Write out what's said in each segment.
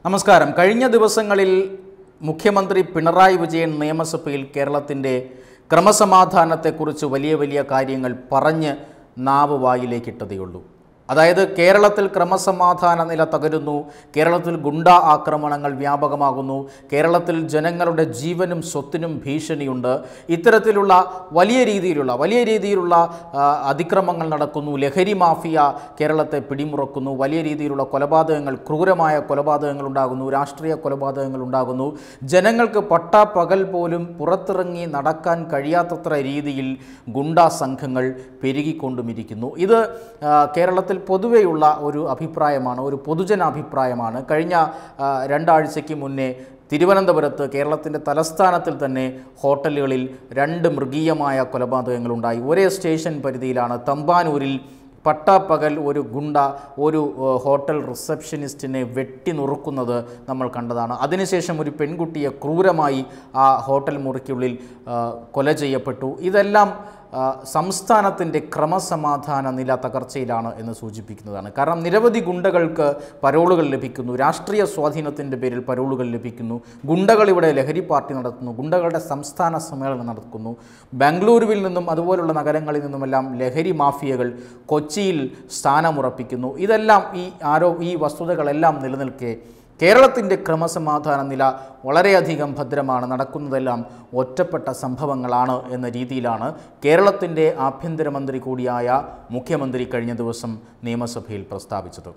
നമസ്കാരം കഴിഞ്ഞ ദിവസങ്ങളിൽ മുഖ്യമന്ത്രി പിണറായി വിജയൻ നിയമസഭയിൽ കേരളത്തിൻ്റെ ക്രമസമാധാനത്തെക്കുറിച്ച് വലിയ വലിയ കാര്യങ്ങൾ പറഞ്ഞ് നാവ് വായിലേക്കിട്ടതേയുള്ളൂ അതായത് കേരളത്തിൽ ക്രമസമാധാന നില തകരുന്നു കേരളത്തിൽ ഗുണ്ട ആക്രമണങ്ങൾ വ്യാപകമാകുന്നു കേരളത്തിൽ ജനങ്ങളുടെ ജീവനും സ്വത്തിനും ഭീഷണിയുണ്ട് ഇത്തരത്തിലുള്ള വലിയ രീതിയിലുള്ള വലിയ രീതിയിലുള്ള ആ, അതിക്രമങ്ങൾ നടക്കുന്നു ലഹരി മാഫിയ കേരളത്തെ പിടിമുറക്കുന്നു വലിയ രീതിയിലുള്ള കൊലപാതകങ്ങൾ ക്രൂരമായ കൊലപാതകങ്ങൾ ഉണ്ടാകുന്നു രാഷ്ട്രീയ കൊലപാതകങ്ങൾ ഉണ്ടാകുന്നു ജനങ്ങൾക്ക് പട്ടാപ്പകൽ പോലും പുറത്തിറങ്ങി നടക്കാൻ കഴിയാത്തത്ര രീതിയിൽ ഗുണ്ടാ സംഘങ്ങൾ പെരുകിക്കൊണ്ടുമിരിക്കുന്നു ഇത് ആ, കേരളത്തിൽ പൊതുവെയുള്ള ഒരു അഭിപ്രായമാണ് ഒരു പൊതുജന അഭിപ്രായമാണ് കഴിഞ്ഞ ആ, രണ്ടാഴ്ചയ്ക്ക് മുന്നേ തിരുവനന്തപുരത്ത് കേരളത്തിൻ്റെ തലസ്ഥാനത്തിൽ തന്നെ ഹോട്ടലുകളിൽ രണ്ട് മൃഗീയമായ കൊലപാതകങ്ങളുണ്ടായി ഒരേ സ്റ്റേഷൻ പരിധിയിലാണ് തമ്പാനൂരിൽ പട്ടാപ്പകൽ ഒരു ഗുണ്ട ഒരു ഏഹ്, ഹോട്ടൽ റിസപ്ഷനിസ്റ്റിനെ വെട്ടി നുറുക്കുന്നത് നമ്മൾ കണ്ടതാണ് അതിനുശേഷം ഒരു പെൺകുട്ടിയെ ക്രൂരമായി ആ ഹോട്ടൽ മുറിക്കുള്ളിൽ ആ, കൊല ചെയ്യപ്പെട്ടു ഇതെല്ലാം ആ, സംസ്ഥാനത്തിൻ്റെ ക്രമസമാധാന നില തകർച്ചയിലാണ് എന്ന് സൂചിപ്പിക്കുന്നതാണ് കാരണം നിരവധി ഗുണ്ടകൾക്ക് പരോളുകൾ ലഭിക്കുന്നു രാഷ്ട്രീയ സ്വാധീനത്തിൻ്റെ പേരിൽ പരോളുകൾ ലഭിക്കുന്നു ഗുണ്ടകൾ ഇവിടെ ലഹരി പാർട്ടി നടത്തുന്നു ഗുണ്ടകളുടെ സംസ്ഥാന സമ്മേളനം നടക്കുന്നു ബാംഗ്ലൂരുവിൽ നിന്നും അതുപോലുള്ള നഗരങ്ങളിൽ നിന്നുമെല്ലാം ലഹരി മാഫിയകൾ കൊച്ചിയിൽ സ്ഥാനമുറപ്പിക്കുന്നു ഇതെല്ലാം ഈ ആരോ ഈ വസ്തുതകളെല്ലാം നിലനിൽക്കെ കേരളത്തിൻ്റെ ക്രമസമാധാന നില വളരെയധികം ഭദ്രമാണ് നടക്കുന്നതെല്ലാം ഒറ്റപ്പെട്ട സംഭവങ്ങളാണ് എന്ന രീതിയിലാണ് കേരളത്തിൻ്റെ ആഭ്യന്തരമന്ത്രി കൂടിയായ മുഖ്യമന്ത്രി കഴിഞ്ഞ ദിവസം നിയമസഭയിൽ പ്രസ്താവിച്ചത്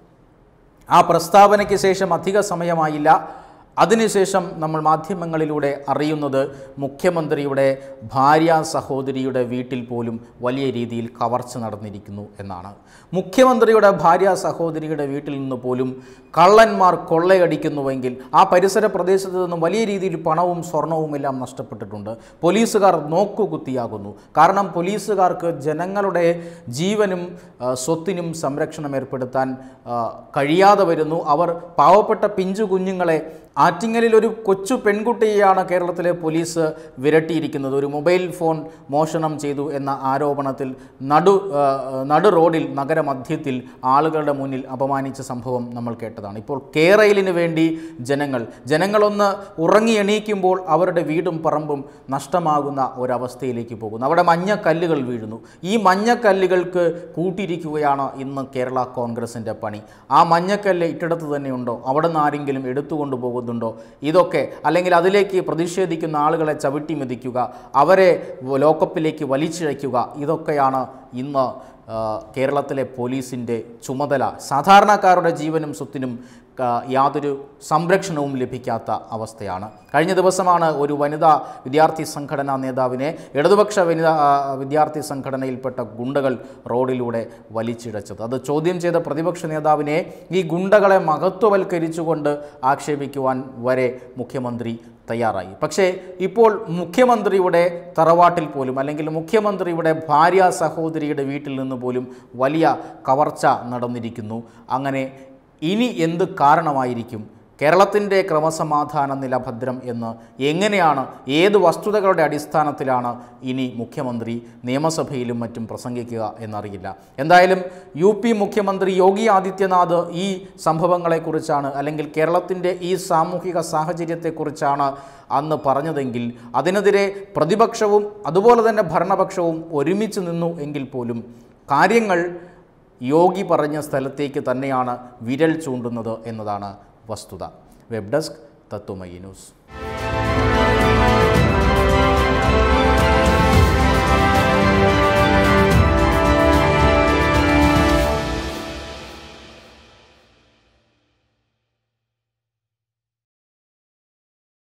ആ പ്രസ്താവനയ്ക്ക് ശേഷം അധിക സമയമായില്ല അതിനുശേഷം നമ്മൾ മാധ്യമങ്ങളിലൂടെ അറിയുന്നത് മുഖ്യമന്ത്രിയുടെ ഭാര്യ സഹോദരിയുടെ വീട്ടിൽ പോലും വലിയ രീതിയിൽ കവർച്ച നടന്നിരിക്കുന്നു എന്നാണ് മുഖ്യമന്ത്രിയുടെ ഭാര്യ സഹോദരിയുടെ വീട്ടിൽ നിന്ന് പോലും കള്ളന്മാർ കൊള്ളയടിക്കുന്നുവെങ്കിൽ ആ പരിസര പ്രദേശത്ത് നിന്നും വലിയ രീതിയിൽ പണവും സ്വർണവും എല്ലാം നഷ്ടപ്പെട്ടിട്ടുണ്ട് പോലീസുകാർ നോക്കുകുത്തിയാകുന്നു കാരണം പോലീസുകാർക്ക് ജനങ്ങളുടെ ജീവനും ആ, സ്വത്തിനും സംരക്ഷണം ഏർപ്പെടുത്താൻ ആ, കഴിയാതെ വരുന്നു അവർ പാവപ്പെട്ട പിഞ്ചു കുഞ്ഞുങ്ങളെ ആറ്റിങ്ങലിൽ ഒരു കൊച്ചു പെൺകുട്ടിയെയാണ് കേരളത്തിലെ പോലീസ് വിരട്ടിയിരിക്കുന്നത് ഒരു മൊബൈൽ ഫോൺ മോഷണം ചെയ്തു എന്ന ആരോപണത്തിൽ നടു ആ, നടു റോഡിൽ നഗരമധ്യത്തിൽ ആളുകളുടെ മുന്നിൽ അപമാനിച്ച സംഭവം നമ്മൾ കേട്ടതാണ് ഇപ്പോൾ കേരളിന് വേണ്ടി ജനങ്ങൾ ജനങ്ങളൊന്ന് ഉറങ്ങി എണീക്കുമ്പോൾ അവരുടെ വീടും പറമ്പും നഷ്ടമാകുന്ന ഒരവസ്ഥയിലേക്ക് പോകുന്നു അവിടെ മഞ്ഞക്കല്ലുകൾ വീഴുന്നു ഈ മഞ്ഞക്കല്ലുകൾക്ക് കൂട്ടിയിരിക്കുകയാണ് ഇന്ന് കേരള കോൺഗ്രസിൻ്റെ പണി ആ മഞ്ഞക്കല്ല് ഇട്ടിടത്ത് തന്നെയുണ്ടോ അവിടെ നിന്ന് ആരെങ്കിലും എടുത്തുകൊണ്ട് പോകുന്നുണ്ടോ ഇതൊക്കെ അല്ലെങ്കിൽ അതിലേക്ക് പ്രതിഷേധിക്കുന്ന ആളുകളെ ചവിട്ടി മെതിക്കുക അവരെ ലോക്കപ്പിലേക്ക് വലിച്ചിഴയ്ക്കുക ഇതൊക്കെയാണ് ഇന്ന് ആ, കേരളത്തിലെ പോലീസിൻ്റെ ചുമതല സാധാരണക്കാരുടെ ജീവനും സ്വത്തിനും ആ, യാതൊരു സംരക്ഷണവും ലഭിക്കാത്ത അവസ്ഥയാണ് കഴിഞ്ഞ ദിവസമാണ് ഒരു വനിതാ വിദ്യാർത്ഥി സംഘടനാ നേതാവിനെ ഇടതുപക്ഷ വനിതാ ആ, വിദ്യാർത്ഥി സംഘടനയിൽപ്പെട്ട ഗുണ്ടകൾ റോഡിലൂടെ വലിച്ചിഴച്ചത് അത് ചോദ്യം ചെയ്ത പ്രതിപക്ഷ നേതാവിനെ ഈ ഗുണ്ടകളെ മഹത്വവൽക്കരിച്ചുകൊണ്ട് ആക്ഷേപിക്കുവാൻ വരെ മുഖ്യമന്ത്രി തയ്യാറായി പക്ഷേ ഇപ്പോൾ മുഖ്യമന്ത്രിയുടെ തറവാട്ടിൽ പോലും അല്ലെങ്കിൽ മുഖ്യമന്ത്രിയുടെ ഭാര്യ സഹോദരിയുടെ വീട്ടിൽ നിന്ന് പോലും വലിയ കവർച്ച നടന്നിരിക്കുന്നു അങ്ങനെ ഇനി എന്ത് കാരണമായിരിക്കും കേരളത്തിൻ്റെ ക്രമസമാധാന നില ഭദ്രം എന്ന് എങ്ങനെയാണ് ഏത് വസ്തുതകളുടെ അടിസ്ഥാനത്തിലാണ് ഇനി മുഖ്യമന്ത്രി നിയമസഭയിലും മറ്റും പ്രസംഗിക്കുക എന്നറിയില്ല എന്തായാലും യു പി മുഖ്യമന്ത്രി യോഗി ആദിത്യനാഥ് ഈ സംഭവങ്ങളെക്കുറിച്ചാണ് അല്ലെങ്കിൽ കേരളത്തിൻ്റെ ഈ സാമൂഹിക സാഹചര്യത്തെക്കുറിച്ചാണ് അന്ന് പറഞ്ഞതെങ്കിൽ അതിനെതിരെ പ്രതിപക്ഷവും അതുപോലെ തന്നെ ഭരണപക്ഷവും ഒരുമിച്ച് നിന്നു എങ്കിൽ പോലും കാര്യങ്ങൾ യോഗി പറഞ്ഞ സ്ഥലത്തേക്ക് തന്നെയാണ് വിരൽ ചൂണ്ടുന്നത് എന്നതാണ് വസ്തുത വെബ് ഡെസ്ക് തത്വമയി ന്യൂസ്